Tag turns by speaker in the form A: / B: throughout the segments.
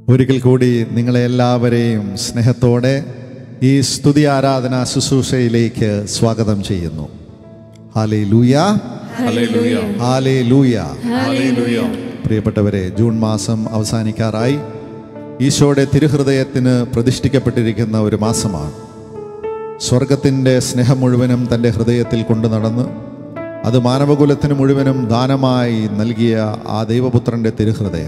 A: ഒരിക്കൽ കൂടി നിങ്ങളെ എല്ലാവരെയും സ്നേഹത്തോടെ ഈ സ്തുതി ആരാധന ശുശ്രൂഷയിലേക്ക് സ്വാഗതം ചെയ്യുന്നു ഹാലേ ലൂയ
B: ഹല്ലേലൂയ
A: ഹാലേ ലൂയ
B: ഹല്ലേലൂയ
A: പ്രിയപ്പെട്ടവരെ ജൂൺ മാസം അവസാനിക്കാറായി ഈശോയുടെ തിരുഹൃദയത്തിന് പ്രതിഷ്ഠിക്കപ്പെട്ടിരിക്കുന്ന ഒരു മാസമാണ് സ്വർഗത്തിൻ്റെ സ്നേഹം മുഴുവനും തൻ്റെ ഹൃദയത്തിൽ കൊണ്ടു നടന്ന് അത് മാനവകുലത്തിന് മുഴുവനും ദാനമായി നൽകിയ ആ ദൈവപുത്രൻ്റെ തിരുഹൃദയം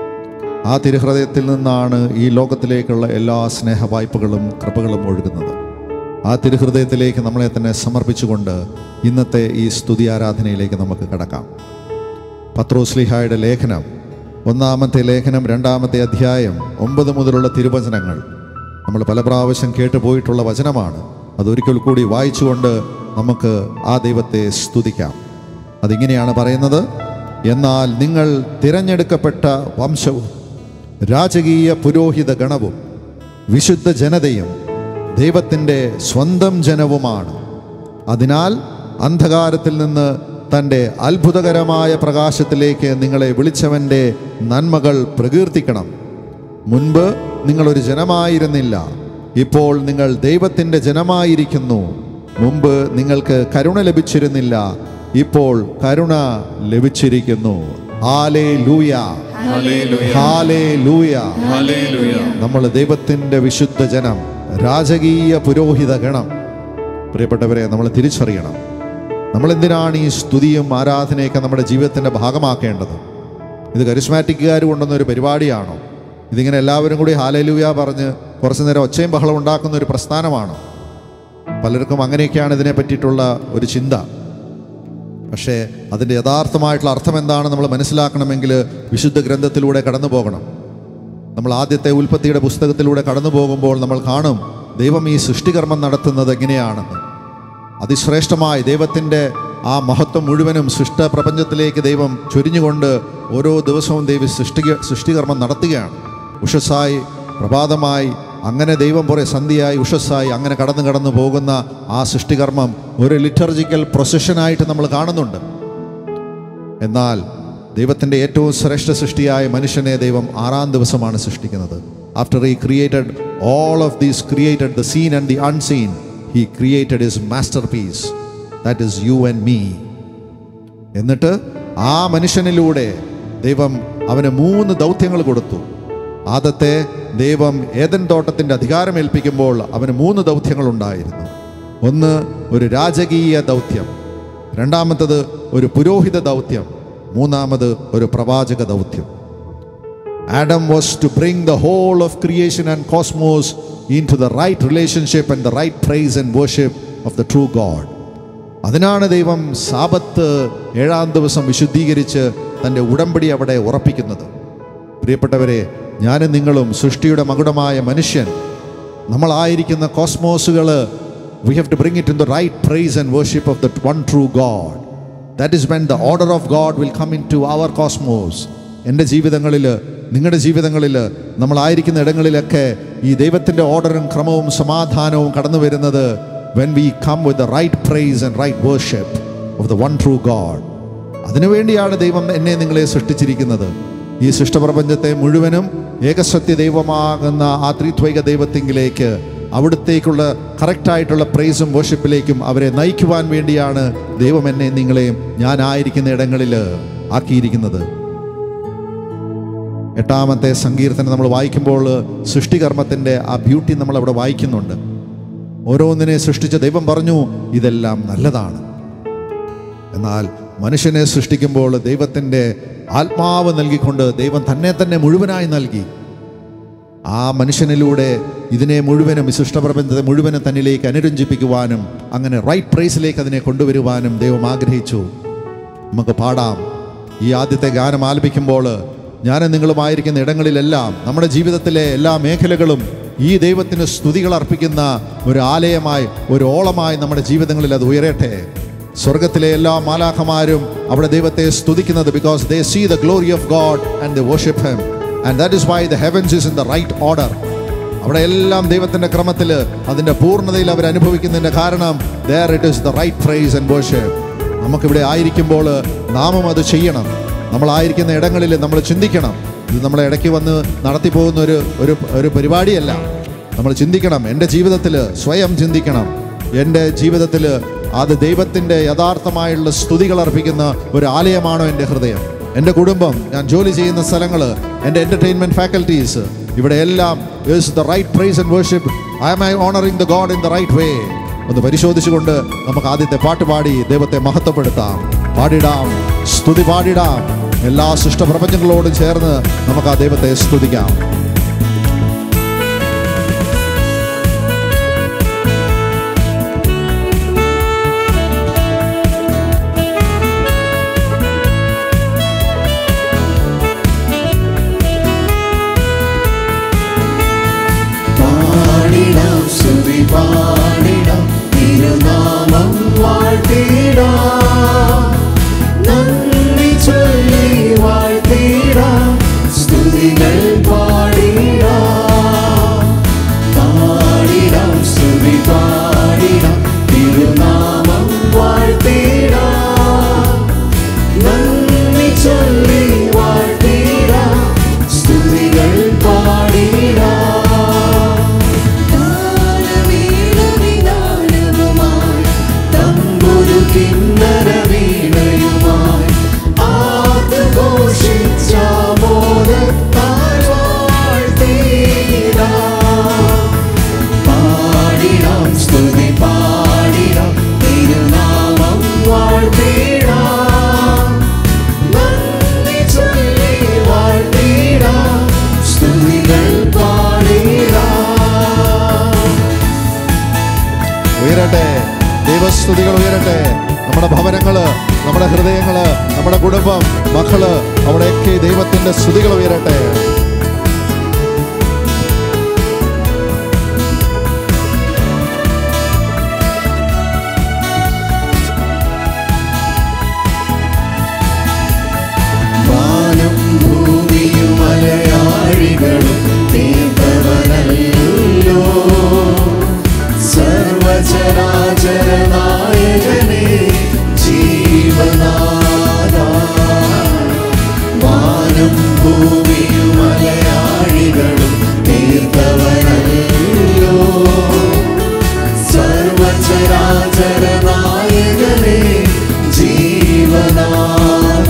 A: ആ തിരുഹൃദയത്തിൽ നിന്നാണ് ഈ ലോകത്തിലേക്കുള്ള എല്ലാ സ്നേഹ വായ്പകളും കൃപകളും ഒഴുകുന്നത് ആ തിരുഹൃദയത്തിലേക്ക് നമ്മളെ തന്നെ സമർപ്പിച്ചുകൊണ്ട് ഇന്നത്തെ ഈ സ്തുതി ആരാധനയിലേക്ക് നമുക്ക് കടക്കാം പത്രോസ്ലിഹായുടെ ലേഖനം ഒന്നാമത്തെ ലേഖനം രണ്ടാമത്തെ അധ്യായം ഒമ്പത് മുതലുള്ള തിരുവചനങ്ങൾ നമ്മൾ പല പ്രാവശ്യം കേട്ടു പോയിട്ടുള്ള വചനമാണ് അതൊരിക്കൽ കൂടി വായിച്ചുകൊണ്ട് നമുക്ക് ആ ദൈവത്തെ സ്തുതിക്കാം അതിങ്ങനെയാണ് പറയുന്നത് എന്നാൽ നിങ്ങൾ തിരഞ്ഞെടുക്കപ്പെട്ട വംശവും രാജകീയ പുരോഹിത ഗണവും വിശുദ്ധ ജനതയും ദൈവത്തിൻ്റെ സ്വന്തം ജനവുമാണ് അതിനാൽ അന്ധകാരത്തിൽ നിന്ന് തൻ്റെ അത്ഭുതകരമായ പ്രകാശത്തിലേക്ക് നിങ്ങളെ വിളിച്ചവൻ്റെ നന്മകൾ പ്രകീർത്തിക്കണം മുൻപ് നിങ്ങളൊരു ജനമായിരുന്നില്ല ഇപ്പോൾ നിങ്ങൾ ദൈവത്തിൻ്റെ ജനമായിരിക്കുന്നു മുമ്പ് നിങ്ങൾക്ക് കരുണ ലഭിച്ചിരുന്നില്ല ഇപ്പോൾ കരുണ ലഭിച്ചിരിക്കുന്നു ഹാലേ ലൂയ
B: ഹല്ലേലൂയ
A: ഹാലേ ലൂയ
B: ഹല്ലേലൂയ
A: നമ്മൾ ദൈവത്തിൻ്റെ വിശുദ്ധ ജനം രാജകീയ പുരോഹിത ഗണം പ്രിയപ്പെട്ടവരെ നമ്മൾ തിരിച്ചറിയണം നമ്മൾ എന്തിനാണ് ഈ സ്തുതിയും ആരാധനയൊക്കെ നമ്മുടെ ജീവിതത്തിൻ്റെ ഭാഗമാക്കേണ്ടത് ഇത് കരിസ്മാറ്റിക്കുകാർ കൊണ്ടുവന്ന ഒരു പരിപാടിയാണോ ഇതിങ്ങനെ എല്ലാവരും കൂടി ഹാലലൂയ പറഞ്ഞ് കുറച്ചു നേരം ഒച്ചയും ബഹളം ഉണ്ടാക്കുന്ന ഒരു പ്രസ്ഥാനമാണോ പലർക്കും അങ്ങനെയൊക്കെയാണ് ഇതിനെ പറ്റിയിട്ടുള്ള ഒരു ചിന്ത പക്ഷേ അതിൻ്റെ യഥാർത്ഥമായിട്ടുള്ള അർത്ഥം എന്താണ് നമ്മൾ മനസ്സിലാക്കണമെങ്കിൽ വിശുദ്ധ ഗ്രന്ഥത്തിലൂടെ കടന്നു പോകണം നമ്മൾ ആദ്യത്തെ ഉൽപ്പത്തിയുടെ പുസ്തകത്തിലൂടെ കടന്നു പോകുമ്പോൾ നമ്മൾ കാണും ദൈവം ഈ സൃഷ്ടികർമ്മം നടത്തുന്നത് എങ്ങനെയാണെന്ന് അതിശ്രേഷ്ഠമായി ദൈവത്തിൻ്റെ ആ മഹത്വം മുഴുവനും സൃഷ്ട പ്രപഞ്ചത്തിലേക്ക് ദൈവം ചൊരിഞ്ഞുകൊണ്ട് ഓരോ ദിവസവും ദൈവം സൃഷ്ടി സൃഷ്ടികർമ്മം നടത്തുകയാണ് ഉഷസ്സായി പ്രഭാതമായി അങ്ങനെ ദൈവം പുറേ സന്ധ്യയായി ഉഷസ്സായി അങ്ങനെ കടന്നു കടന്നു പോകുന്ന ആ സൃഷ്ടികർമ്മം ഒരു ലിറ്റർജിക്കൽ പ്രൊസഷനായിട്ട് നമ്മൾ കാണുന്നുണ്ട് എന്നാൽ ദൈവത്തിൻ്റെ ഏറ്റവും ശ്രേഷ്ഠ സൃഷ്ടിയായ മനുഷ്യനെ ദൈവം ആറാം ദിവസമാണ് സൃഷ്ടിക്കുന്നത് after he created all of these created the seen and the unseen he created his masterpiece that is you and me എന്നിട്ട് ആ മനുഷ്യനിലൂടെ ദൈവം അവന് മൂന്ന് ദൗത്യങ്ങൾ കൊടുത്തു ആദത്തെ ദൈവം ഏതൻ തോട്ടത്തിൻ്റെ അധികാരം ഏൽപ്പിക്കുമ്പോൾ അവന് മൂന്ന് ദൗത്യങ്ങൾ ഉണ്ടായിരുന്നു ഒന്ന് ഒരു രാജകീയ ദൗത്യം രണ്ടാമത്തത് ഒരു പുരോഹിത ദൗത്യം മൂന്നാമത് ഒരു പ്രവാചക ദൗത്യം Adam was to bring the whole of creation and cosmos into the right relationship and the right praise and worship of the true God. അതിനാണ് ദൈവം സാപത്ത് ഏഴാം ദിവസം വിശുദ്ധീകരിച്ച് തൻ്റെ ഉടമ്പടി അവിടെ ഉറപ്പിക്കുന്നത് പ്രിയപ്പെട്ടവരെ ഞാനും നിങ്ങളും സൃഷ്ടിയുടെ മകുടമായ മനുഷ്യൻ നമ്മളായിരിക്കുന്ന കോസ്മോസുകൾ we have to bring it in the right praise and worship of the one true God that is when the order of God will come into our cosmos എൻ്റെ ജീവിതങ്ങളിൽ നിങ്ങളുടെ ജീവിതങ്ങളിൽ നമ്മളായിരിക്കുന്ന ഇടങ്ങളിലൊക്കെ ഈ ദൈവത്തിൻ്റെ ഓർഡറും ക്രമവും സമാധാനവും കടന്നു വരുന്നത് when we come with the right praise and right worship of the one true God അതിനുവേണ്ടിയാണ് ദൈവം എന്നെ നിങ്ങളെ സൃഷ്ടിച്ചിരിക്കുന്നത് ഈ സൃഷ്ടപ്രപഞ്ചത്തെ മുഴുവനും ഏകസത്യ ദൈവമാകുന്ന ആ ത്രിത്വൈക ദൈവത്തിങ്കിലേക്ക് അവിടത്തേക്കുള്ള കറക്റ്റായിട്ടുള്ള പ്രൈസും വർഷിപ്പിലേക്കും അവരെ നയിക്കുവാൻ വേണ്ടിയാണ് ദൈവം എന്നെ നിങ്ങളെയും ഞാൻ ആയിരിക്കുന്ന ഇടങ്ങളിൽ ആക്കിയിരിക്കുന്നത് എട്ടാമത്തെ സങ്കീർത്തനം നമ്മൾ വായിക്കുമ്പോൾ സൃഷ്ടികർമ്മത്തിൻ്റെ ആ ബ്യൂട്ടി നമ്മൾ അവിടെ വായിക്കുന്നുണ്ട് ഓരോന്നിനെ സൃഷ്ടിച്ച ദൈവം പറഞ്ഞു ഇതെല്ലാം നല്ലതാണ് എന്നാൽ മനുഷ്യനെ സൃഷ്ടിക്കുമ്പോൾ ദൈവത്തിൻ്റെ ആത്മാവ് നൽകിക്കൊണ്ട് ദൈവം തന്നെ തന്നെ മുഴുവനായി നൽകി ആ മനുഷ്യനിലൂടെ ഇതിനെ മുഴുവനും സൃഷ്ടപ്രപഞ്ചത്തെ മുഴുവനും തന്നിലേക്ക് അനുരഞ്ജിപ്പിക്കുവാനും അങ്ങനെ റൈറ്റ് പ്രൈസിലേക്ക് അതിനെ കൊണ്ടുവരുവാനും ദൈവം ആഗ്രഹിച്ചു നമുക്ക് പാടാം ഈ ആദ്യത്തെ ഗാനം ആലപിക്കുമ്പോൾ ഞാനും നിങ്ങളുമായിരിക്കുന്ന ഇടങ്ങളിലെല്ലാം നമ്മുടെ ജീവിതത്തിലെ എല്ലാ മേഖലകളും ഈ ദൈവത്തിന് സ്തുതികൾ അർപ്പിക്കുന്ന ഒരു ആലയമായി ഒരു ഓളമായി നമ്മുടെ ജീവിതങ്ങളിൽ അത് ഉയരട്ടെ സ്വർഗത്തിലെ എല്ലാ മാലാഖമാരും അവിടെ ദൈവത്തെ സ്തുതിക്കുന്നത് because they see the glory of God and the worship him and that is why the heavens is in the right order അവിടെ എല്ലാം ദൈവത്തിന്റെ ക്രമത്തിൽ അതിന്റെ പൂർണ്ണതയിൽ അവർ അനുഭവിക്കുന്നതിന്റെ കാരണം there it is the right praise and worship നമുക്കിവിടെ ആയിരിക്കുമ്പോൾ നാമും അത് ചെയ്യണം നമ്മളായിരിക്കുന്ന ഇടങ്ങളിൽ നമ്മൾ ചിന്തിക്കണം ഇത് നമ്മളെ ഇടയ്ക്ക് വന്ന് നടത്തി പോകുന്ന ഒരു ഒരു ഒരു പരിപാടിയല്ല നമ്മൾ ചിന്തിക്കണം എൻ്റെ ജീവിതത്തിൽ സ്വയം ചിന്തിക്കണം എൻ്റെ ജീവിതത്തിൽ അത് ദൈവത്തിൻ്റെ യഥാർത്ഥമായുള്ള സ്തുതികൾ അർപ്പിക്കുന്ന ഒരു ആലയമാണോ എൻ്റെ ഹൃദയം എൻ്റെ കുടുംബം ഞാൻ ജോലി ചെയ്യുന്ന സ്ഥലങ്ങൾ എൻ്റെ എൻ്റർടൈൻമെൻറ്റ് ഫാക്കൽറ്റീസ് ഇവിടെ എല്ലാം is the right praise and worship I am I honouring the God in the right way ഒന്ന് പരിശോധിച്ചുകൊണ്ട് നമുക്ക് ആദ്യത്തെ പാട്ട് പാടി ദൈവത്തെ മഹത്വപ്പെടുത്താം പാടിടാം സ്തുതി പാടിടാം എല്ലാ സൃഷ്ടപ്രപഞ്ചങ്ങളോടും ചേർന്ന് നമുക്ക് ആ ദൈവത്തെ സ്തുതിക്കാം
C: പാടിടാം സ്തുതി പാടിടാം തിരുനാമം വാഴ്ത്തിടാം നന്ദി ചൊല്ലി വാഴ്ത്തിടാം സ്തുതികൾ പാടിടാം പാടിടാം സ്തുതി പാടിടാം തിരുനാമം വാഴ്ത്തിടാം നന്ദി ചൊല്ലി വാഴ്ത്തിടാം സ്തുതികൾ പാടിടാം തമ്പുരു കിന്നര വീണയുമായി ആഘോഷിച്ചാമോദത്താൽ വാഴ്ത്തിടാം. പാടിടാം സ്തുതി പാടിടാം തിരുനാമം വാഴ്ത്തിടാം നന്ദി ചൊല്ലി വാഴ്ത്തിടാം സ്തുതികൾ പാടിടാം
A: ഉയരട്ടെ ദൈവസ്തുതികൾ ഉയരട്ടെ നമ്മുടെ ഭവനങ്ങള് നമ്മുടെ ഹൃദയങ്ങള് നമ്മുടെ കുടുംബം മക്കള് അവിടെയൊക്കെ ദൈവത്തിന്റെ സ്തുതികൾ ഉയരട്ടെ
C: വാനം ഭൂമിയും മലയാഴികളും തീർത്തവനല്ലോ സർവചരാചര നായകനെ ജീവനാഥ വാനം ഭൂമിയും മലയാഴികളും തീർത്തവനല്ലോ സർവചരാചര നായകനെ ജീവനാഥ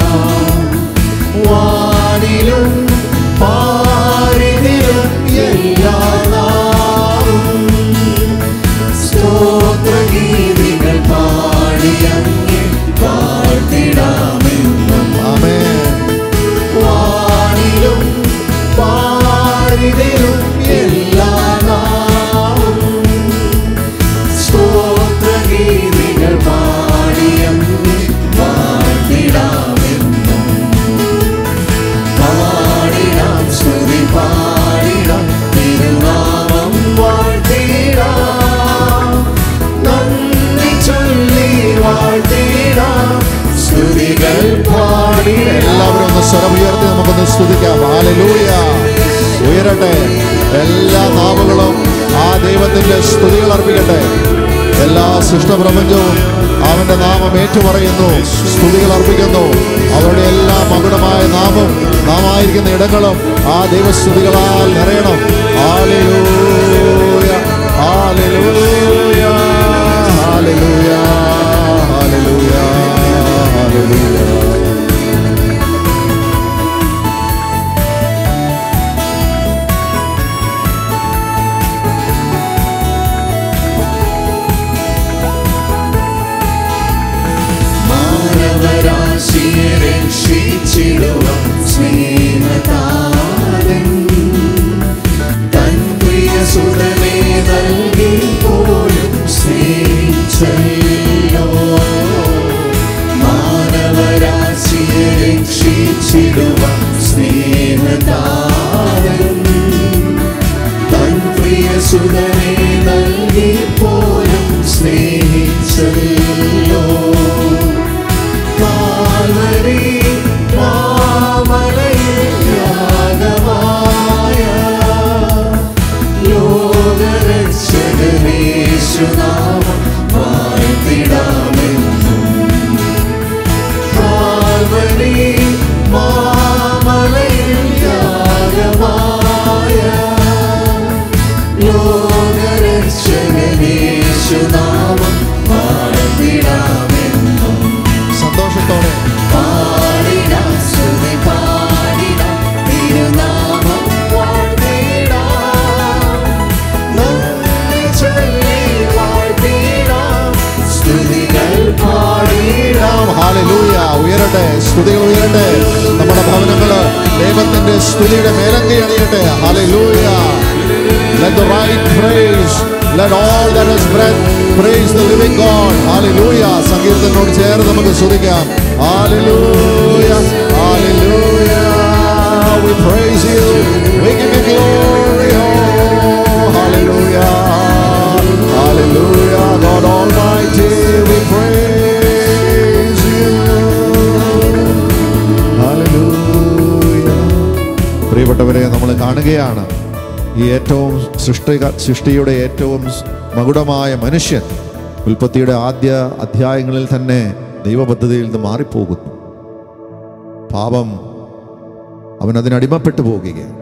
C: വാനിലും പാരിതിലും എല്ലാ നാവും സ്തോത്രഗീതികൾ പാടിയങ്ങി പാട്ടിടാമെന്നും
A: ആമേൻ
C: വാനിലും പാരിതിലും എല്ലാ നാവും സ്തോത്രഗീതികൾ പാടിയങ്ങി പാട്ടിടാമെന്നും പാടിടാം സ്തുതി പാടിടാം തിരുനാമം വാഴ്ത്തിടാം നന്ദി ചൊല്ലി വാഴ്ത്തിടാം സ്തുതികൾ പാടിടാം
A: എല്ലാവരും ഒന്ന് സ്വരം ഉയർത്തി നമുക്കൊന്ന് സ്തുതിക്കാം ഹാലലൂയ ഉയരട്ടെ എല്ലാ നാവുകളും ആ ദൈവത്തിന്റെ സ്തുതികൾ അർപ്പിക്കട്ടെ എല്ലാ സൃഷ്ടപ്രപഞ്ചവും അവന്റെ നാമം ഏറ്റുപറയുന്നു സ്തുതികൾ അർപ്പിക്കുന്നു അവരുടെ എല്ലാ മകുടമായ നാമം നാം ആയിരിക്കുന്ന ഇടങ്ങളും ആ ദൈവസ്തുതികളാൽ നിറയണം hallelujah hallelujah hallelujah hallelujah hallelujah
C: മാനവരാശിയെ രക്ഷിച്ചിടുവാൻ സ്നേഹതാരൻ തൻ പ്രിയ സുതനെ നൽകി പോലും സ്നേഹിച്ചല്ലോ മാനവരാശിയെ രക്ഷിച്ചിടുവാൻ സ്നേഹതാരൻ തൻ പ്രിയ സുതനെ നൽകി പോലും സ്നേഹിച്ചല്ലോ കാൽവരി മാമലയിൽ യാഗമായ ലോകരക്ഷകനേശുനാമം വാഴ്ത്തിടാമെന്നും കാൽവരി മാമലയിൽ
A: അണിയട്ടെ നമ്മുടെ ഭവനങ്ങള് ദൈവത്തിന്റെ സ്തുതിയുടെ മേലങ്കി അണിയട്ടെ hallelujah Let the right praise, let all that has breath praise the living God. Hallelujah. സങ്കീർത്തനോട് ചേർന്ന് നമുക്ക് സ്തുതിക്കാം. Hallelujah. Hallelujah. We praise you. We give you glory. Oh, hallelujah. Hallelujah. God Almighty, we praise you. Hallelujah. പ്രിയപ്പെട്ടവരെ നമ്മൾ കാണുകയാണ് ഈ ഏറ്റവും സൃഷ്ടി സൃഷ്ടിയുടെ ഏറ്റവും മകുടമായ മനുഷ്യൻ ഉൽപ്പത്തിയുടെ ആദ്യ അധ്യായങ്ങളിൽ തന്നെ ദൈവപദ്ധതിയിൽ നിന്ന് മാറിപ്പോകുന്നു പാപം അവൻ അതിനടിമപ്പെട്ടു പോകുകയാണ്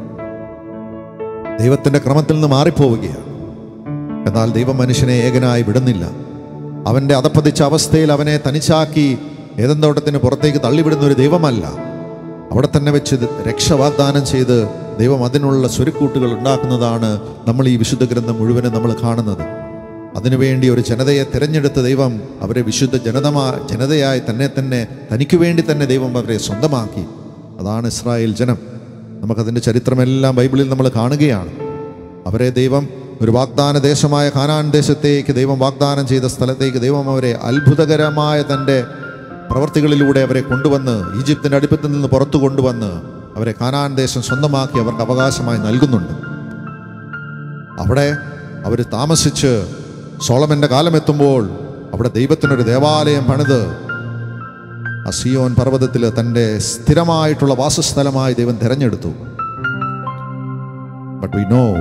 A: ദൈവത്തിന്റെ ക്രമത്തിൽ നിന്ന് മാറിപ്പോവുകയാണ് എന്നാൽ ദൈവം മനുഷ്യനെ ഏകനായി വിടുന്നില്ല അവന്റെ അതപ്പതിച്ച അവസ്ഥയിൽ അവനെ തനിച്ചാക്കി ഏതെന്തോട്ടത്തിന് പുറത്തേക്ക് തള്ളിവിടുന്ന ഒരു ദൈവമല്ല അവിടെ തന്നെ വെച്ച് ഇത് രക്ഷ വാഗ്ദാനം ചെയ്ത് ദൈവം അതിനുള്ള സ്വരുക്കൂട്ടുകൾ ഉണ്ടാക്കുന്നതാണ് നമ്മൾ ഈ വിശുദ്ധ ഗ്രന്ഥം മുഴുവനും നമ്മൾ കാണുന്നത് അതിനുവേണ്ടി ഒരു ജനതയെ തിരഞ്ഞെടുത്ത ദൈവം അവരെ വിശുദ്ധ ജനതമാ ജനതയായി തന്നെ തന്നെ തനിക്ക് വേണ്ടി തന്നെ ദൈവം അവരെ സ്വന്തമാക്കി അതാണ് ഇസ്രായേൽ ജനം നമുക്കതിൻ്റെ ചരിത്രമെല്ലാം ബൈബിളിൽ നമ്മൾ കാണുകയാണ് അവരെ ദൈവം ഒരു വാഗ്ദാന ദേശമായ കാനാൻ ദേശത്തേക്ക് ദൈവം വാഗ്ദാനം ചെയ്ത സ്ഥലത്തേക്ക് ദൈവം അവരെ അത്ഭുതകരമായ തൻ്റെ പ്രവർത്തികളിലൂടെ അവരെ കൊണ്ടുവന്ന് ഈജിപ്തിൻ്റെ അടുപ്പത്തിൽ നിന്ന് പുറത്തു കൊണ്ടുവന്ന് അവരെ കാനാൻ ദേശം സ്വന്തമാക്കി അവർക്ക് അവകാശമായി നൽകുന്നുണ്ട് അവിടെ അവർ താമസിച്ച് സോളമന്റെ കാലമെത്തുമ്പോൾ അവിടെ ദൈവത്തിനൊരു ദേവാലയം പണിത് ആ സിയോൻ പർവ്വതത്തിൽ തൻ്റെ സ്ഥിരമായിട്ടുള്ള വാസസ്ഥലമായി ദൈവം തിരഞ്ഞെടുത്തു but we know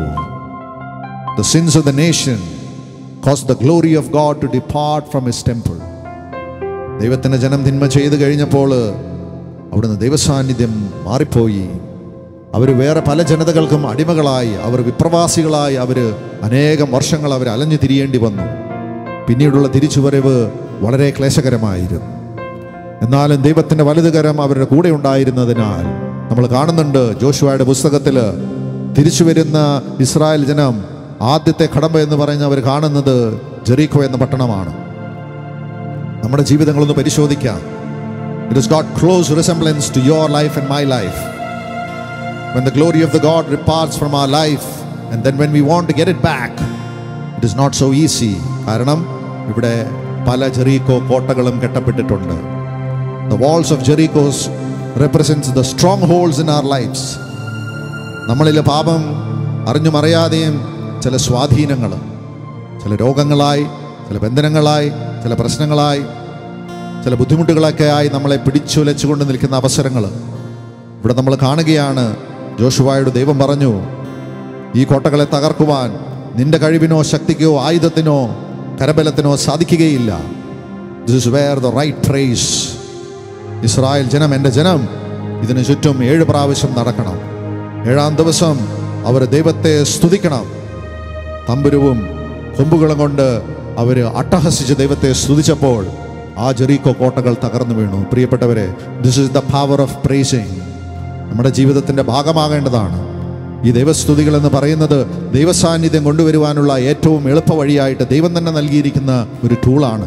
A: the sins of the nation caused the glory of God to depart from his temple. ദൈവത്തിൻ്റെ ജനം തിന്മ ചെയ്തു കഴിഞ്ഞപ്പോൾ അവിടുന്ന് ദൈവസാന്നിധ്യം മാറിപ്പോയി അവർ വേറെ പല ജനതകൾക്കും അടിമകളായി അവർ വിപ്രവാസികളായി അവർ അനേകം വർഷങ്ങൾ അവർ അലഞ്ഞു തിരിയേണ്ടി വന്നു പിന്നീടുള്ള തിരിച്ചുവരവ് വളരെ ക്ലേശകരമായിരുന്നു എന്നാലും ദൈവത്തിൻ്റെ വലുതുകരം അവരുടെ കൂടെ ഉണ്ടായിരുന്നതിനാൽ നമ്മൾ കാണുന്നുണ്ട് ജോഷുവയുടെ പുസ്തകത്തിൽ തിരിച്ചു വരുന്ന ഇസ്രായേൽ ജനം ആദ്യത്തെ കടമ്പ എന്ന് പറയുന്ന അവർ കാണുന്നത് ജെറീക്കോ എന്ന പട്ടണമാണ് നമ്മുടെ ജീവിതങ്ങളൊന്ന് പരിശോധിക്കാം it is got close resemblance to your life and my life when the glory of the God departs from our life and then when we want to get it back it is not so easy കാരണം ഇവിടെ പല Jericho കോട്ടകളും കെട്ടപ്പെട്ടിട്ടുണ്ട് the walls of Jericho's represents the strongholds in our lives നമ്മളിൽ പാപം അറിഞ്ഞും അറിയാതെയും ചില സ്വാധീനങ്ങൾ ചില രോഗങ്ങളായി ചില ബന്ധനങ്ങളായി ചില പ്രശ്നങ്ങളായി ചില ബുദ്ധിമുട്ടുകളൊക്കെ ആയി നമ്മളെ പിടിച്ചുലച്ചുകൊണ്ട് നിൽക്കുന്ന അവസരങ്ങൾ ഇവിടെ നമ്മൾ കാണുകയാണ് ജോഷുവായോട് ദൈവം പറഞ്ഞു ഈ കോട്ടകളെ തകർക്കുവാൻ നിന്റെ കഴിവിനോ ശക്തിക്കോ ആയുധത്തിനോ കരബലത്തിനോ സാധിക്കുകയില്ല this is where the right praise Israel ജനം എൻ്റെ ജനം ഇതിനു ചുറ്റും ഏഴ് പ്രാവശ്യം നടക്കണം ഏഴാം ദിവസം അവർ ദൈവത്തെ സ്തുതിക്കണം തമ്പുരുവും കൊമ്പുകളും കൊണ്ട് അവർ അട്ടഹസിച്ച് ദൈവത്തെ സ്തുതിച്ചപ്പോൾ ആ ജെറീക്കോ കോട്ടകൾ തകർന്നു വീണു പ്രിയപ്പെട്ടവരെ this is the power of praising നമ്മുടെ ജീവിതത്തിൻ്റെ ഭാഗമാകേണ്ടതാണ് ഈ ദൈവസ്തുതികൾ എന്ന് പറയുന്നത് ദൈവസാന്നിധ്യം കൊണ്ടുവരുവാനുള്ള ഏറ്റവും എളുപ്പ വഴിയായിട്ട് ദൈവം തന്നെ നൽകിയിരിക്കുന്ന ഒരു ടൂളാണ്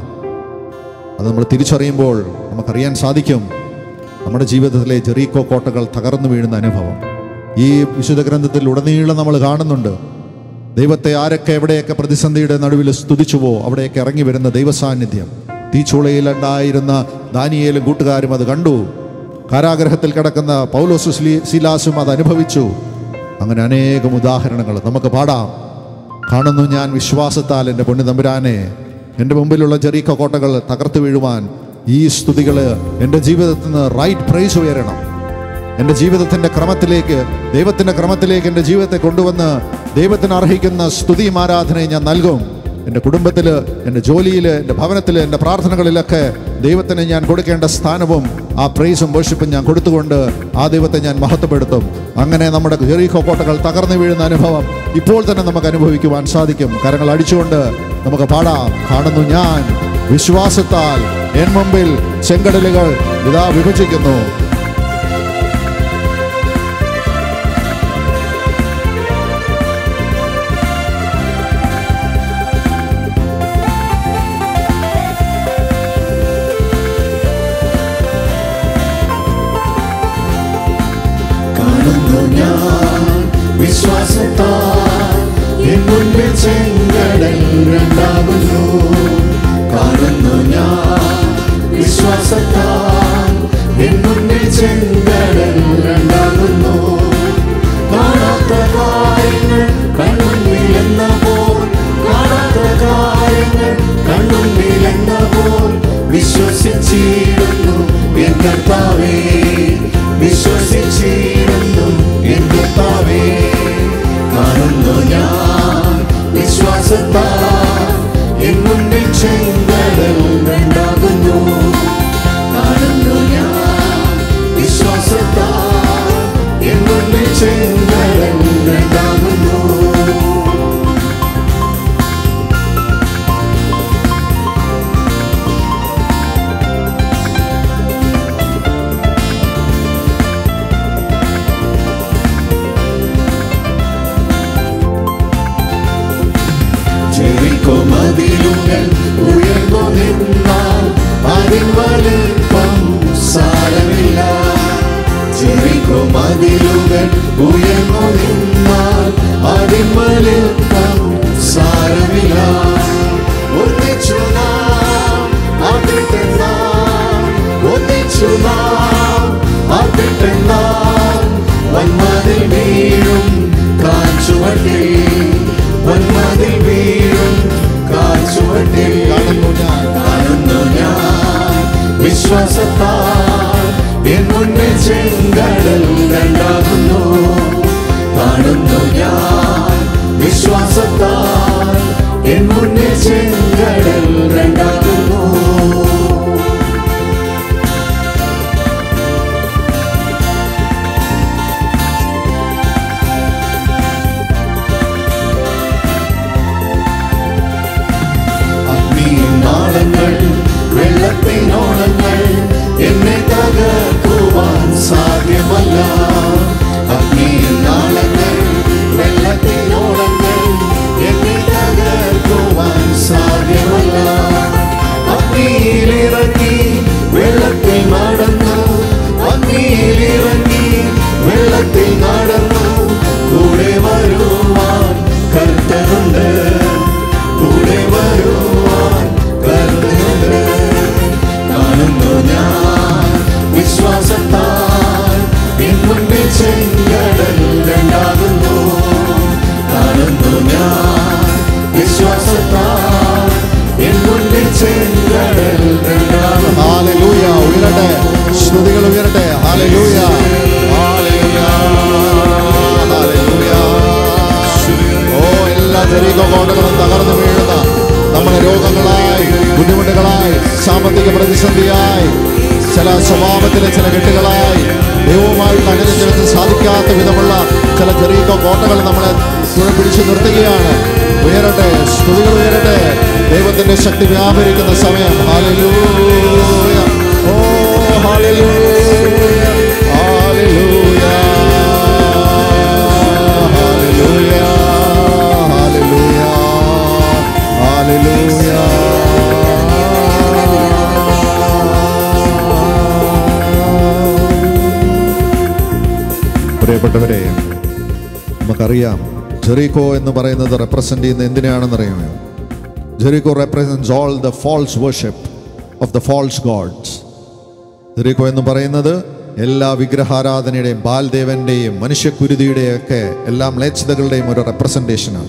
A: അത് നമ്മൾ തിരിച്ചറിയുമ്പോൾ നമുക്കറിയാൻ സാധിക്കും നമ്മുടെ ജീവിതത്തിലെ ജെറീക്കോ കോട്ടകൾ തകർന്നു വീഴുന്ന അനുഭവം ഈ വിശുദ്ധ ഗ്രന്ഥത്തിൽ ഉടനീളം നമ്മൾ കാണുന്നുണ്ട് ദൈവത്തെ ആരൊക്കെ എവിടെയൊക്കെ പ്രതിസന്ധിയുടെ നടുവിൽ സ്തുതിച്ചുവോ അവിടെയൊക്കെ ഇറങ്ങി വരുന്ന ദൈവസാന്നിധ്യം തീച്ചുളയിലുണ്ടായിരുന്ന ദാനിയേലും കൂട്ടുകാരും അത് കണ്ടു കാരാഗ്രഹത്തിൽ കിടക്കുന്ന പൗലോസ് ശീലാസും അത് അനുഭവിച്ചു അങ്ങനെ അനേകം ഉദാഹരണങ്ങൾ നമുക്ക് പാടാം കാണുന്നു ഞാൻ വിശ്വാസത്താൽ എൻ്റെ പൊന്നു തമ്പുരാനെ എൻ്റെ മുമ്പിലുള്ള ചെറിയ കോട്ടകൾ തകർത്ത് വീഴുവാൻ ഈ സ്തുതികൾ എൻ്റെ ജീവിതത്തിൽ നിന്ന് റൈറ്റ് പ്രൈസ് ഉയരണം എൻ്റെ ജീവിതത്തിൻ്റെ ക്രമത്തിലേക്ക് ദൈവത്തിൻ്റെ ക്രമത്തിലേക്ക് എൻ്റെ ജീവിതത്തെ കൊണ്ടുവന്ന് ദൈവത്തിന് അർഹിക്കുന്ന സ്തുതിയും ആരാധനയും ഞാൻ നൽകും എൻ്റെ കുടുംബത്തിൽ എൻ്റെ ജോലിയിൽ എൻ്റെ ഭവനത്തിൽ എൻ്റെ പ്രാർത്ഥനകളിലൊക്കെ ദൈവത്തിന് ഞാൻ കൊടുക്കേണ്ട സ്ഥാനവും ആ പ്രൈസും വർഷിപ്പും ഞാൻ കൊടുത്തുകൊണ്ട് ആ ദൈവത്തെ ഞാൻ മഹത്വപ്പെടുത്തും അങ്ങനെ നമ്മുടെ ജെറീഖോ കോട്ടകൾ തകർന്നു വീഴുന്ന അനുഭവം ഇപ്പോൾ തന്നെ നമുക്ക് അനുഭവിക്കുവാൻ സാധിക്കും കരങ്ങൾ അടിച്ചുകൊണ്ട് നമുക്ക് പാടാം കാണുന്നു ഞാൻ വിശ്വാസത്താൽ എൻ മുമ്പിൽ ചെങ്കടലുകൾ ഇതാ വിഭജിക്കുന്നു
C: കാണുന്നു ഞാൻ വിശ്വാസത്താൽ എൻ മുൻപിൽ ചെങ്കടൽ രണ്ടാകുന്നു കാണുന്നു ഞാൻ വിശ്വാസത്താൽ എൻ മുൻപിൽ ചെങ്കടൽ രണ്ടാകുന്നു കാണാത്ത കാര്യങ്ങൾ കണ്ണുന്നിലെന്ന പോൽ കാണാത്ത കാര്യങ്ങൾ കണ്ണുന്നിലെന്ന പോൽ വിശ്വസിച്ചിരുന്നു എൻ കർത്താവേ വിശ്വസിച്ചിരുന്നു എൻ കർത്താവേ കാണുന്നു ഞാൻ വിശ്വാസത്താൽ എൻ മുന്നിൽ ചെങ്കടൽ രണ്ടാകുന്നു കാണുന്നു ഞാൻ വിശ്വാസത്താൽ എൻ മുന്നിൽ ചെങ്കടൽ രണ്ടാകുന്നു ജെറിക്കോ മതിലുകൾ ഉയർന്നു നിന്നാൽ അതിൻ വലിപ്പം സാരമില്ല ജെറിക്കോ മതിലുകൾ ഉയർന്നു നിന്നാൽ അതിൻ വലിപ്പം സാരമില്ല ഒന്നിച്ചു നാം അതിട്ടെന്നാൽ ഒന്നിച്ചു നാം അതിട്ടെന്നാൽ വന്മതിൽ വീഴും കാച്ചുവട്ടിൽ വന്മതിൽ വീഴും കാച്ചുവട്ടിൽ
A: കാണുന്നു ഞാൻ
C: കാണുന്നു ഞാൻ വിശ്വാസത്താൽ എൻ മുന്നിൽ ചെങ്കടൽ രണ്ടാകുന്നു കാണുന്നു ഞാൻ വിശ്വാസത്താൽ എൻ മുന്നിൽ ചെങ്കടൽ രണ്ടാകുന്നു അഗ്നിനാളങ്ങൾ വെള്ളത്തിനോളങ്ങൾ എന്നെ തകർക്കുവാൻ സാധ്യമല്ല അഗ്നിനാളങ്ങൾ വെള്ളത്തിനോളങ്ങൾ എന്നെ തകർക്കുവാൻ സാധ്യമല്ല അഗ്നിയിലിറങ്ങി വെള്ളത്തിൽ നടന്നു അഗ്നിയിലിറങ്ങി വെള്ളത്തിൽ നടന്നു കൂടെ വരുവാൻ കർത്തനുണ്ട് കൂടെ വരുവാൻ കരുതുന്നുണ്ട് കാണുന്നു ഞാൻ വിശ്വാസത്താൽ എൻ മുൻപിൽ ചെങ്കടൽ രണ്ടാകുന്നു കാണുന്നു ഞാൻ വിശ്വാസത്താൽ എൻ മുൻപിൽ ചെങ്കടൽ രണ്ടാകുന്നു
A: ഹാലലൂയ ഉയരട്ടെ സ്തുതികൾ ഉയരട്ടെ ഹാലലൂയ ഹാലലൂയ ഹാലലൂയ ഓ എല്ലാ ജെറീകോ കോട്ടകളും തകർന്നു വീഴുന്ന നമ്മുടെ രോഗങ്ങളായി ബുദ്ധിമുട്ടുകളായി സാമ്പത്തിക പ്രതിസന്ധിയായി ചില സ്വഭാവത്തിലെ ചില കെട്ടുകളായി ദൈവവുമായിട്ട് അകലെ ചേർത്ത് സാധിക്കാത്ത വിധമുള്ള ചില ജെറീകോ കോട്ടകൾ നമ്മളെ തുഴ- പിടിച്ചു നിർത്തുകയാണ് ഉയരട്ടെ സ്തുതികൾ ഉയരട്ടെ ദൈവത്തിന്റെ ശക്തി വ്യാപരിക്കുന്ന സമയം ഹാലലൂയ ഓ hallelujah hallelujah hallelujah hallelujah hallelujah പ്രിയപ്പെട്ടവരെ നമുക്കറിയാം ജെറീകോ എന്ന് പറയുന്നത് റെപ്രസെന്റ് ചെയ്യുന്ന എന്തിനാണെന്ന് അറിയാമോ Jericho represents all the false worship of the false gods Jericho എന്ന് പറയുന്നത് എല്ലാ വിഗ്രഹാരാധനയുടെയും ബാൽദേവന്റെയും മനുഷ്യക്കുരുതിയുടെയും ഒക്കെ എല്ലാ മ്ലേച്ഛതകളുടെയും ഒരു റെപ്രസെൻറ്റേഷനാണ്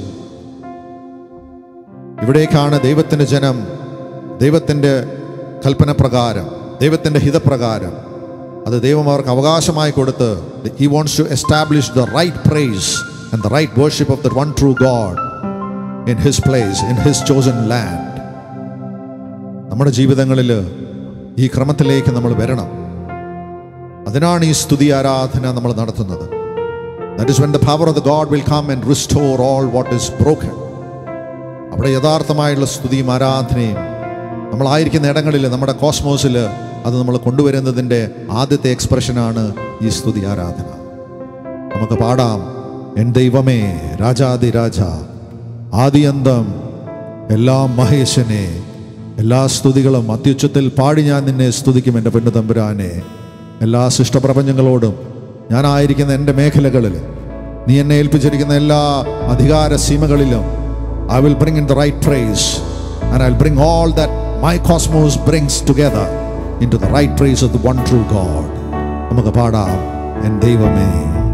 A: ഇവിടേക്കാണ് ദൈവത്തിൻ്റെ ജനം ദൈവത്തിൻ്റെ കൽപ്പന പ്രകാരം ദൈവത്തിൻ്റെ ഹിതപ്രകാരം അത് ദൈവം അവർക്ക് അവകാശമായി കൊടുത്ത് he wants to establish the right praise and the right worship of the one true God in his place in his chosen land നമ്മുടെ ജീവിതങ്ങളിൽ ഈ ക്രമത്തിലേക്ക് നമ്മൾ വരണം അതിനാണ് ഈ സ്തുതി ആരാധന നമ്മൾ നടത്തുന്നത് that is when the power of the God will come and restore all what is broken അവിടെ യഥാർത്ഥമായുള്ള സ്തുതിയും ആരാധനയും നമ്മളായിരിക്കുന്ന ഇടങ്ങളിൽ നമ്മുടെ കോസ്മോസിൽ അത് നമ്മൾ കൊണ്ടുവരുന്നതിൻ്റെ ആദ്യത്തെ എക്സ്പ്രഷനാണ് ഈ സ്തുതി ആരാധന നമുക്ക് പാടാം എൻ ദൈവമേ രാജാതി രാജ ആദിയന്തം എല്ലാ മഹേശനെ എല്ലാ സ്തുതികളും അത്യുച്ചത്തിൽ പാടി ഞാൻ നിന്നെ സ്തുതിക്കും എൻ്റെ പെണ്ണു തമ്പുരാനെ എല്ലാ സൃഷ്ടപ്രപഞ്ചങ്ങളോടും ഞാനായിരിക്കുന്ന എൻ്റെ മേഖലകളിൽ നീ എന്നെ ഏൽപ്പിച്ചിരിക്കുന്ന എല്ലാ അധികാര സീമകളിലും I will bring in the right trace and I bring all that my cosmos brings together into the right trace of the one true God നമുക്ക് പാടാം എൻ ദൈവമേ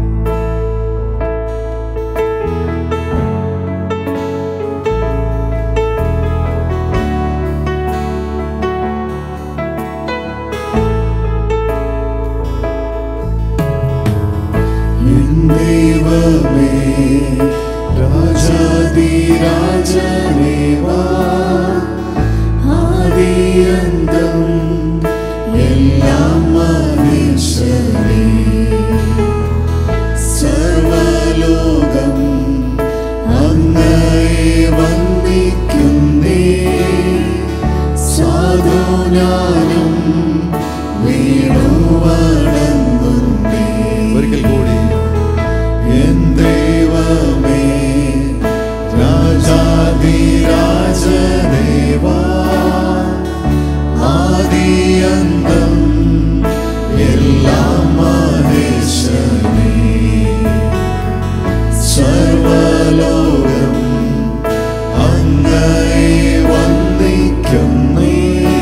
C: എൻ ദൈവമേ രാജാതിരാജനേ വാ ആദിയന്തം എല്ലാം മനുഷ്യനേ സർവലോകം അങ്ങയെ വന്ദിക്കുന്നേ സാധുനാനും വീണു വണങ്ങുന്നേ
A: ഒരിക്കൽ കൂടി
C: എൻ ദൈവമേ രാജാതിരാജദേവാ ആദിയന്തം എല്ലാം മഹേശനേ സർവലോകം അങ്ങയെ വന്ദിക്കുന്നേ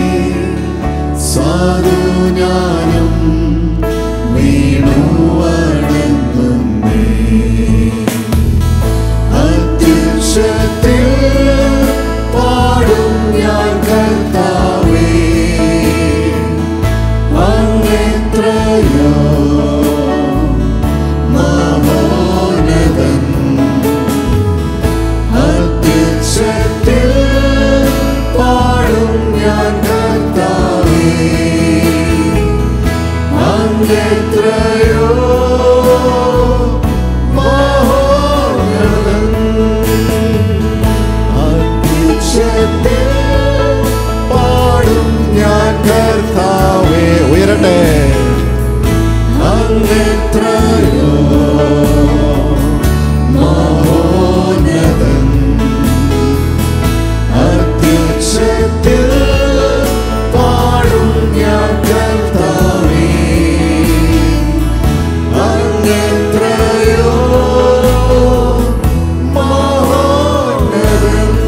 C: സാധുജ്ഞാനം വീണു വണങ്ങുന്നേ അത്യുച്ചത്തിൽ പാടും ഞാൻ കർത്താവേ അങ്ങെത്രയോ മഹോന്നതൻ അത്യുച്ചത്തിൽ പാടും ഞാൻ കർത്താവേ അങ്ങെത്രയോ മഹോന്നതൻ അത്യുച്ചത്തിൽ പാടും ഞാൻ കർത്താവേ
A: ഉയരട്ടെ
C: അങ്ങെത്രയോ മഹോന്നതൻ അത്യുച്ചത്തിൽ പാടും ഞാൻ കർത്താവേ അങ്ങെത്രയോ മഹോന്നതൻ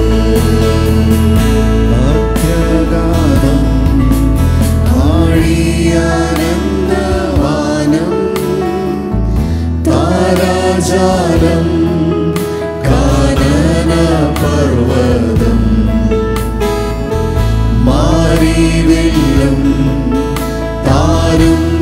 C: അത്യഗാധം ആഴിയാനന്ദവാനം താരാജാലം കാനന പർവതം മാരിവില്ലും താരും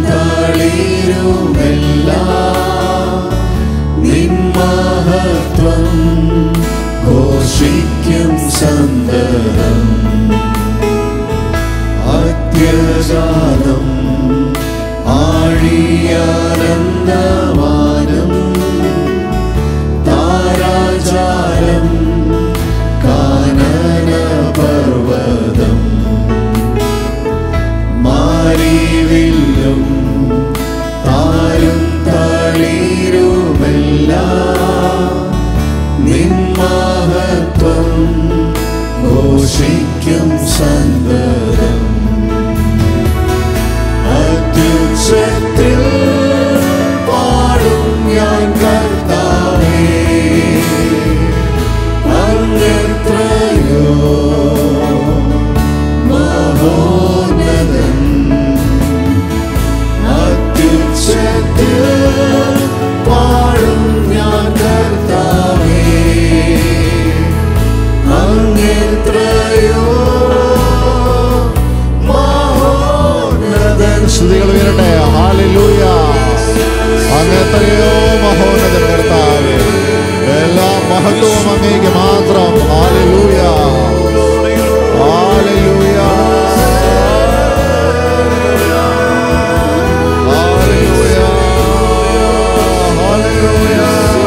C: തളിരുമെല്ലാം നിന്മഹത്വം ഘോഷിക്കും സന്തതം അത്യജാതം ആഴിയാനന്ദവാനം താരാജാലം കാനന പർവതം മാരിവില്ലും താരും തളിരുമെല്ലാം നിന്മഹത്വം ഘോഷിക്കും സന്തതം അത്യുച്ചത്തിൽ പാടും ഞാൻ കർത്താവേ അങ്ങെത്രയോ മഹോന്നതൻ അത്യുച്ചത്തിൽ പാടും ഞാൻ കർത്താവേ അങ്ങെത്രയോ മഹോന്നതൻ
A: സ്തുതികൾ ഉയരട്ടെ ഹാലലൂയ അങ്ങെത്രയോ മഹോന്നതൻ കർത്താവേ എല്ലാ മഹത്വവും അങ്ങേക്ക് മാത്രം ഹാലലൂയ ഹാലലൂയ ഹാലലൂയ ഹാലലൂയ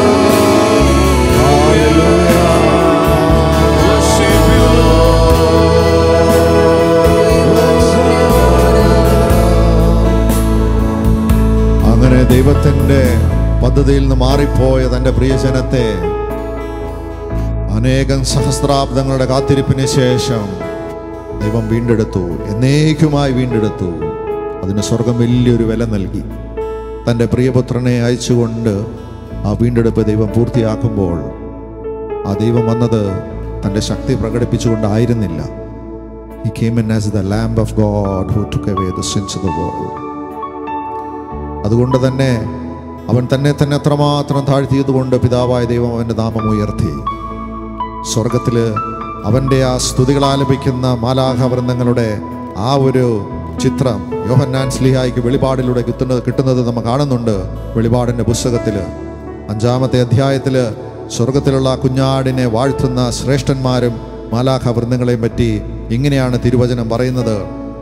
A: അങ്ങനെ ദൈവത്തിൻ്റെ പദ്ധതിയിൽ നിന്ന് മാറിപ്പോയ തൻ്റെ പ്രിയജനത്തെ അനേകം സഹസ്രാബ്ദങ്ങളുടെ കാത്തിരിപ്പിന് ശേഷം ദൈവം വീണ്ടെടുത്തു എന്നേക്കുമായി വീണ്ടെടുത്തു അതിന് സ്വർഗം വലിയൊരു വില നൽകി തൻ്റെ പ്രിയപുത്രനെ അയച്ചുകൊണ്ട് ആ വീണ്ടെടുപ്പ് ദൈവം പൂർത്തിയാക്കുമ്പോൾ ആ ദൈവം വന്നത് തൻ്റെ ശക്തി പ്രകടിപ്പിച്ചുകൊണ്ടായിരുന്നില്ല He came in as the Lamb of God who took away the sins of the world. അതുകൊണ്ട് തന്നെ അവൻ തന്നെ തന്നെ അത്രമാത്രം താഴ്ത്തിയതുകൊണ്ട് പിതാവായ ദൈവം അവൻ്റെ നാമം ഉയർത്തി സ്വർഗത്തിൽ അവൻ്റെ ആ സ്തുതികൾ ആലപിക്കുന്ന മാലാഹവൃന്ദങ്ങളുടെ ആ ഒരു ചിത്രം യോഹന്നാൻ സ്ലിഹായിക്ക് വെളിപാടിലൂടെ കിട്ടുന്നത് കിട്ടുന്നത് നമ്മൾ കാണുന്നുണ്ട് വെളിപാടിൻ്റെ പുസ്തകത്തിൽ അഞ്ചാമത്തെ അധ്യായത്തിൽ സ്വർഗത്തിലുള്ള ആ കുഞ്ഞാടിനെ വാഴ്ത്തുന്ന ശ്രേഷ്ഠന്മാരും മാലാഖ വൃന്ദങ്ങളെയും പറ്റി ഇങ്ങനെയാണ് തിരുവചനം പറയുന്നത്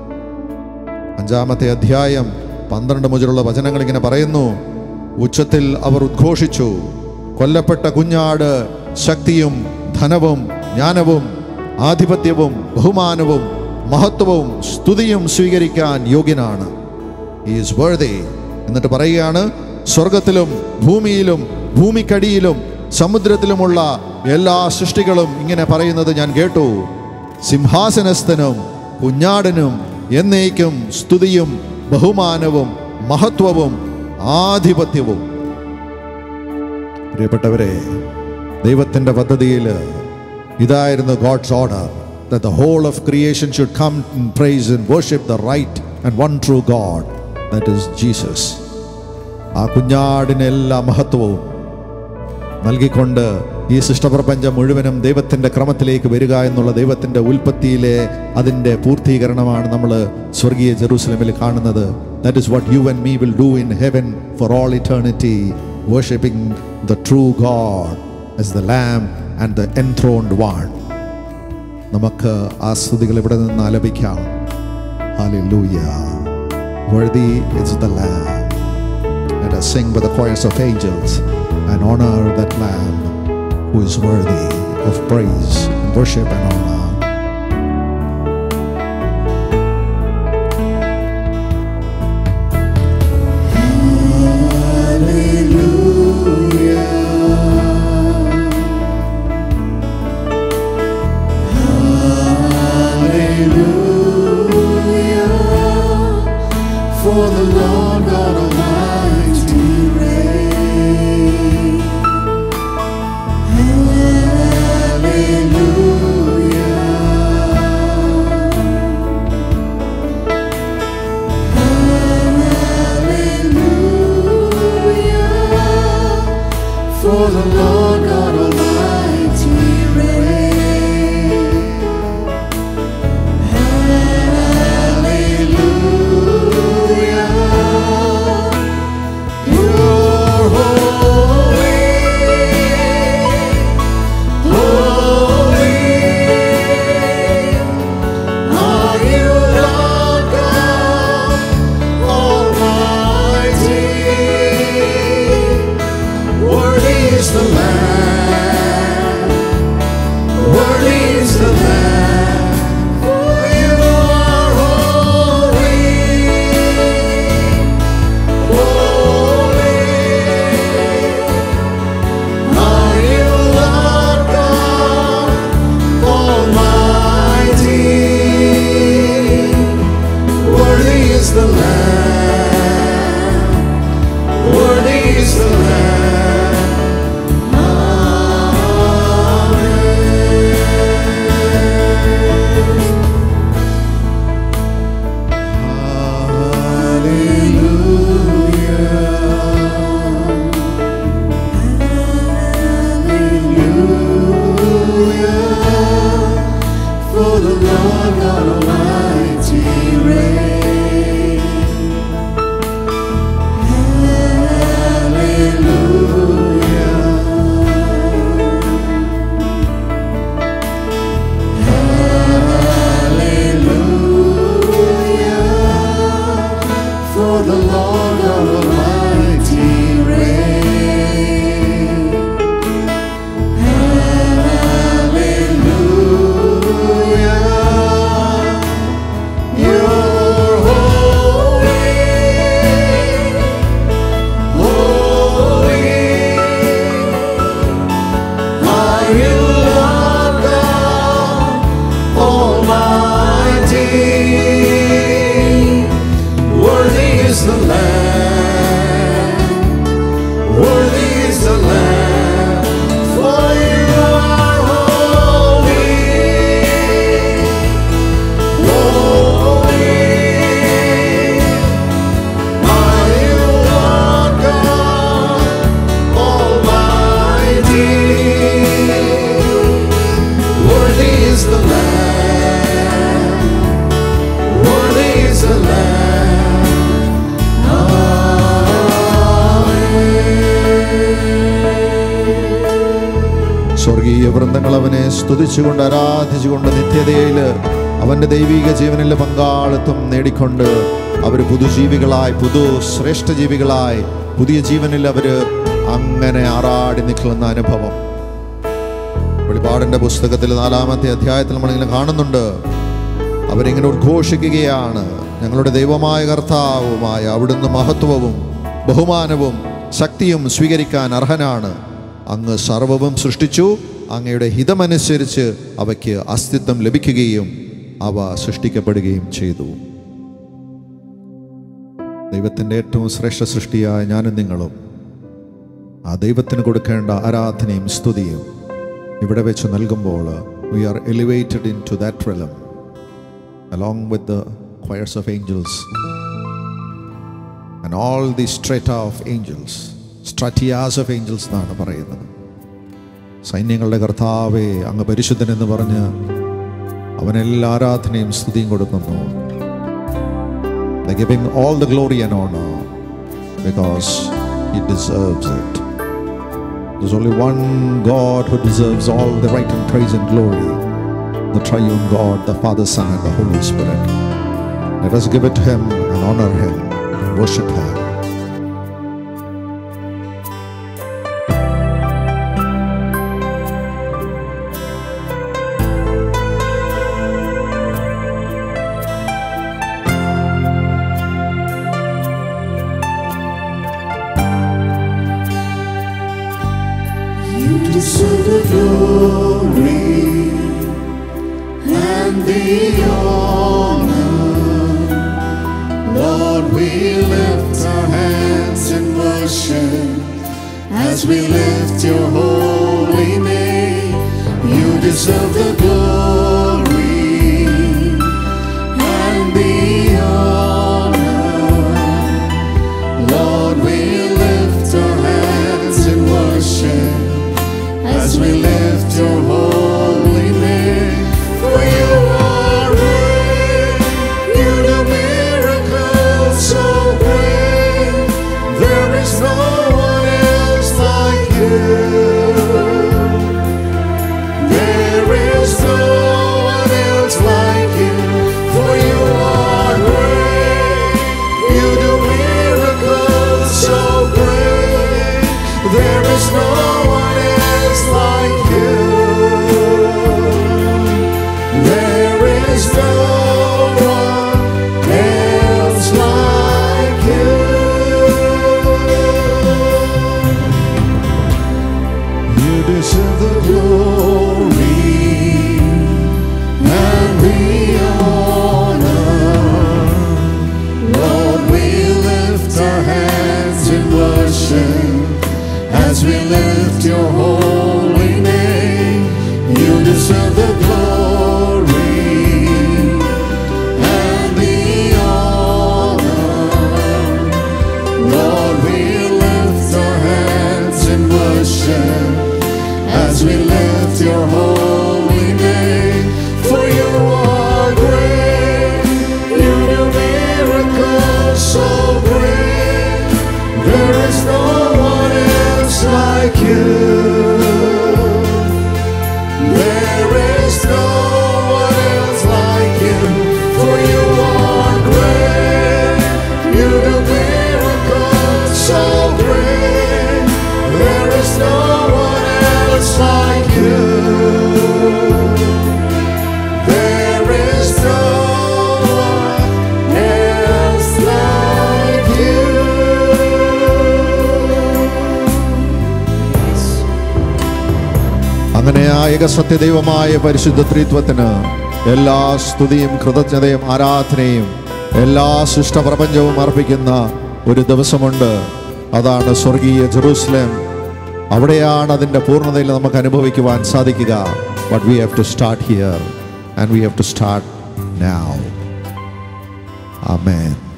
A: അഞ്ചാമത്തെ അധ്യായം പന്ത്രണ്ട് മുതലുള്ള വചനങ്ങൾ ഇങ്ങനെ പറയുന്നു ഉച്ചത്തിൽ അവർ ഉദ്ഘോഷിച്ചു കൊല്ലപ്പെട്ട കുഞ്ഞാട് ശക്തിയും ധനവും ജ്ഞാനവും ആധിപത്യവും ബഹുമാനവും മഹത്വവും സ്തുതിയും സ്വീകരിക്കാൻ യോഗ്യനാണ് ഈസ് വേർതി എന്നിട്ട് പറയുകയാണ് സ്വർഗത്തിലും ഭൂമിയിലും ഭൂമിക്കടിയിലും സമുദ്രത്തിലുമുള്ള എല്ലാ സൃഷ്ടികളും ഇങ്ങനെ പറയുന്നത് ഞാൻ കേട്ടു സിംഹാസനസ്ഥനും കുഞ്ഞാടിനും എന്നേക്കും സ്തുതിയും ബഹുമാനവും മഹത്വവും ആധിപത്യവും പ്രിയപ്പെട്ടവരെ ദൈവത്തിൻ്റെ പദ്ധതിയിൽ ഇതായിരുന്നു God's order that the whole of creation should come and praise and worship the right and one true God that is Jesus ആ കുഞ്ഞാടിന് എല്ലാ മഹത്വവും നൽകിക്കൊണ്ട് ഈ സൃഷ്ടപ്രപഞ്ചം മുഴുവനും ദൈവത്തിൻ്റെ ക്രമത്തിലേക്ക് വരിക എന്നുള്ള ദൈവത്തിൻ്റെ ഉൽപ്പത്തിയിലെ അതിൻ്റെ പൂർത്തീകരണമാണ് നമ്മൾ സ്വർഗീയ ജെറൂസലമിൽ കാണുന്നത് that is what you and me will do in heaven for all eternity worshipping the true God as the lamb and the enthroned one നമുക്ക് ആ സ്തുതികൾ ഇവിടെ നിന്ന് ആലപിക്കാം Hallelujah. Worthy is the Lamb. Let us sing with the choirs of angels and honor that Lamb who is worthy of praise, worship, and honor.
C: For the Lord God Almighty reigns. For the Lord God Almighty reigns. Hallelujah. You're holy. Holy. Are you Lord God Almighty? Worthy is the Lamb. Worthy is the Lamb. For you are holy. Holy. Are you Lord God Almighty? Worthy is the Lamb. Worthy is the Lamb. For the Lord God Almighty reigns. Hallelujah.
A: സൂര്യവൃന്ദങ്ങൾ അവനെ സ്തുതിച്ചുകൊണ്ട് ആരാധിച്ചുകൊണ്ട് നിത്യതയിൽ അവൻ്റെ ദൈവിക ജീവനിൽ പങ്കാളിത്തം നേടിക്കൊണ്ട് അവർ പുതുജീവികളായി പുതു ശ്രേഷ്ഠ ജീവികളായി പുതിയ ജീവനിൽ അവർ അങ്ങനെ ആറാടി നിൽക്കുന്ന അനുഭവം വെളിപാടിൻ്റെ പുസ്തകത്തിൽ നാലാമത്തെ അധ്യായത്തിൽ നമ്മളിങ്ങനെ കാണുന്നുണ്ട് അവരിങ്ങനെ ഉദ്ഘോഷിക്കുകയാണ് ഞങ്ങളുടെ ദൈവമായ കർത്താവുമായ അവിടുന്ന് മഹത്വവും ബഹുമാനവും ശക്തിയും സ്വീകരിക്കാൻ അർഹനാണ് അങ്ങ് സർവവും സൃഷ്ടിച്ചു അങ്ങയുടെ ഹിതമനുസരിച്ച് അവയ്ക്ക് അസ്തിത്വം ലഭിക്കുകയും അവ സൃഷ്ടിക്കപ്പെടുകയും ചെയ്തു ദൈവത്തിൻ്റെ ഏറ്റവും ശ്രേഷ്ഠ സൃഷ്ടിയായ ഞാനും നിങ്ങളും ആ ദൈവത്തിന് കൊടുക്കേണ്ട ആരാധനയും സ്തുതിയും ഇവിടെ വെച്ച് നൽകുമ്പോൾ we are elevated into that realm along with the choirs of angels and all the strata of angels stratias of angels എന്നാണ് പറയുന്നത് സൈന്യങ്ങളുടെ കർത്താവെ അങ്ങ് പരിശുദ്ധൻ എന്ന് പറഞ്ഞ് അവനെല്ലാ ആരാധനയും സ്തുതിയും കൊടുക്കുന്നു They're giving all the glory and honor because he deserves it. There's only one God who deserves all the right and praise and glory the triune God, the Father, Son, and the Holy Spirit. Let us give it to Him and honor Him, worship Him.
C: You deserve the glory and the honor. Lord, we lift our hands in worship as we lift your holy name. You deserve the glory and the honor. Lord, we lift our hands in worship as we lift your holy name. For you are great, you do miracles so great. There is no one else like you. There is no one else like you, for you are great. You do miracles so great. There is no one else like you. There is no one else like you. You deserve the glory and the honor. Lord, we lift our hands in worship as we lift your holy name. You deserve the glory and the honor. Lord, we lift our hands in worship as we lift your holy name. For you are great, you do miracles so great. There is no one else like you. There is no one else like you, for you are great. You do miracles so great. There is no one else like you. There is no one else like you.
A: അങ്ങനെ ആ ഏകസത്യ ദൈവമായ പരിശുദ്ധ ത്രിത്വത്തിന് എല്ലാ സ്തുതിയും കൃതജ്ഞതയും ആരാധനയും എല്ലാ സൃഷ്ടപ്രപഞ്ചവും അർപ്പിക്കുന്ന ഒരു ദിവസമുണ്ട് അതാണ് സ്വർഗീയ ജെറൂസലേം അവിടെയാണ് അതിൻ്റെ പൂർണ്ണതയിൽ നമുക്ക് അനുഭവിക്കുവാൻ സാധിക്കുക but we have to start here and we have to start now amen